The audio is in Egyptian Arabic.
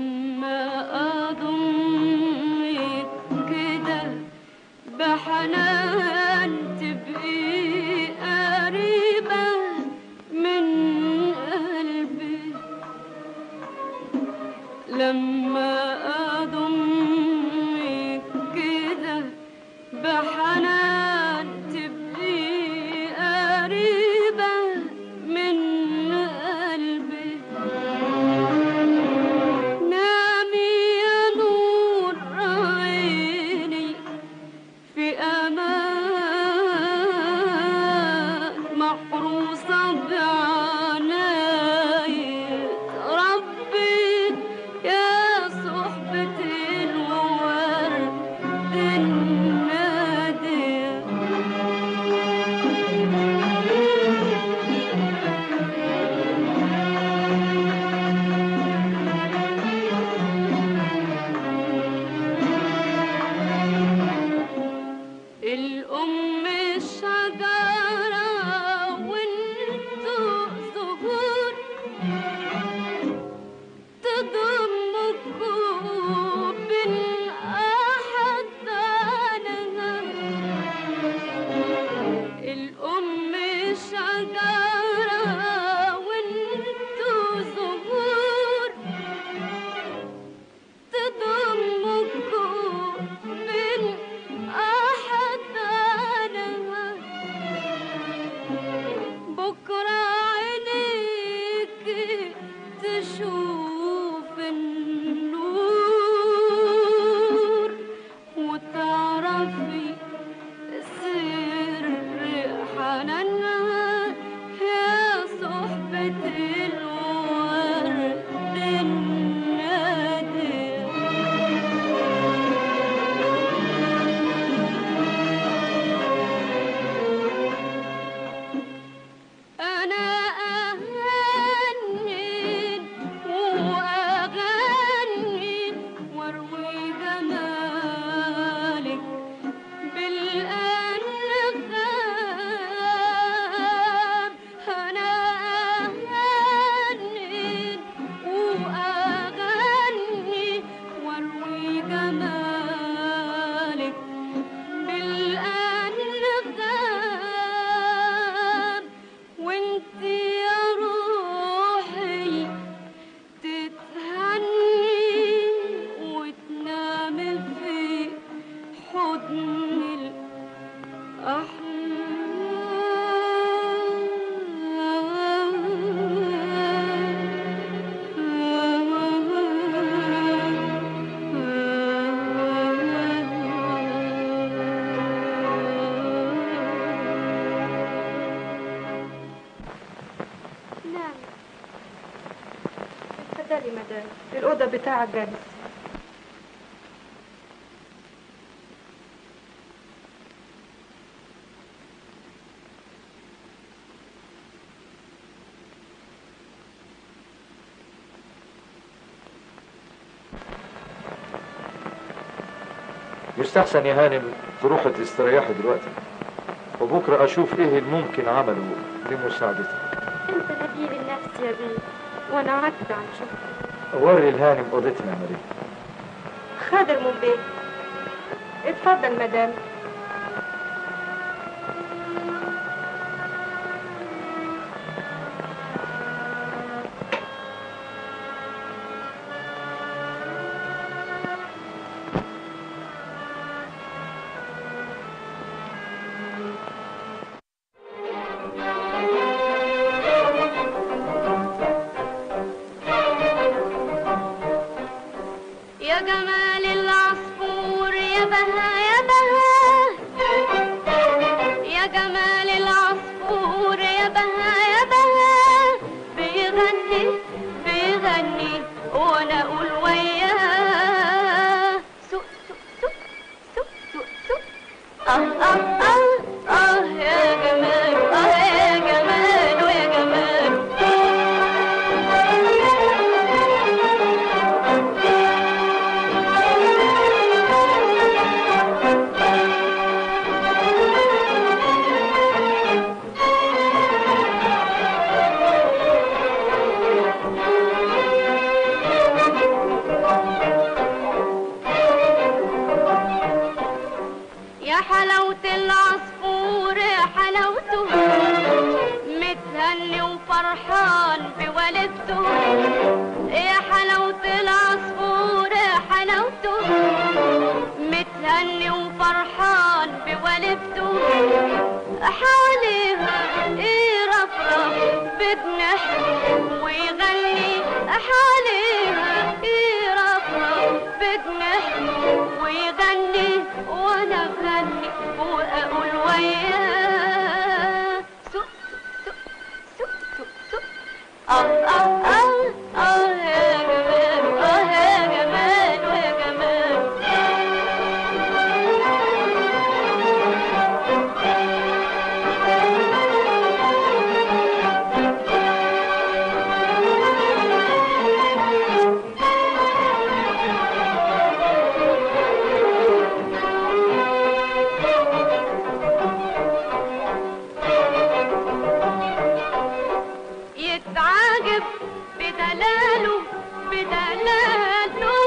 لما أضمك كده بحنان تبقي قريبة من قلبي لما أضمك كده بحنان تبقي قريبة من قلبي نامي يا نور عيني في أمان محروسة بعناية ربي يا صحبة الورد النادية الأم شجرة وانتو زهور تضمكوا بالأحضانها الأم شجرة وانتو زهور تضمكوا بالأحضانها بكرة عينيك تشوف النور وتعرفي سر حنانها يا صحبة الورد النادية أنا أهني وأغني وأروي جمالك بالأنغام أنا أهني وأغني وأروي جمالك بالأنغام وانت يا روحي تتهني وتنامي في حضن نعم اتفضلي مدام الأوضة بتاعك جاهز يستحسن يا هانم تروحي تستريحي دلوقتي وبكرة أشوف إيه الممكن عمله لمساعدتك انت نبيل النفس يا بيه وانا عاجزة عن شغل وري الهانم أوضتنا يا مريم خادر من بيه اتفضل مدام يا جمال العصفور يا بها يا بها يا جمال العصفور يا بها يا بها بيغني بيغني وانا اقول وياه سوق سوق سوق سوق سوق سوق اه اه اه اه يا جمال اه يا جمال ويا جمال بولدته يا حلاوة العصفور يا حلاوته متهني وفرحان بولدته حواليها يرفرف بجناح ويغني حواليها يرفرف بجناح ويغني وانا اغني واقول وياه سوق سوق سوق سوق سوق اه اه اه اه يا جمال اه يا جمال ويا جمال يتعاجب بدلاله بدلاله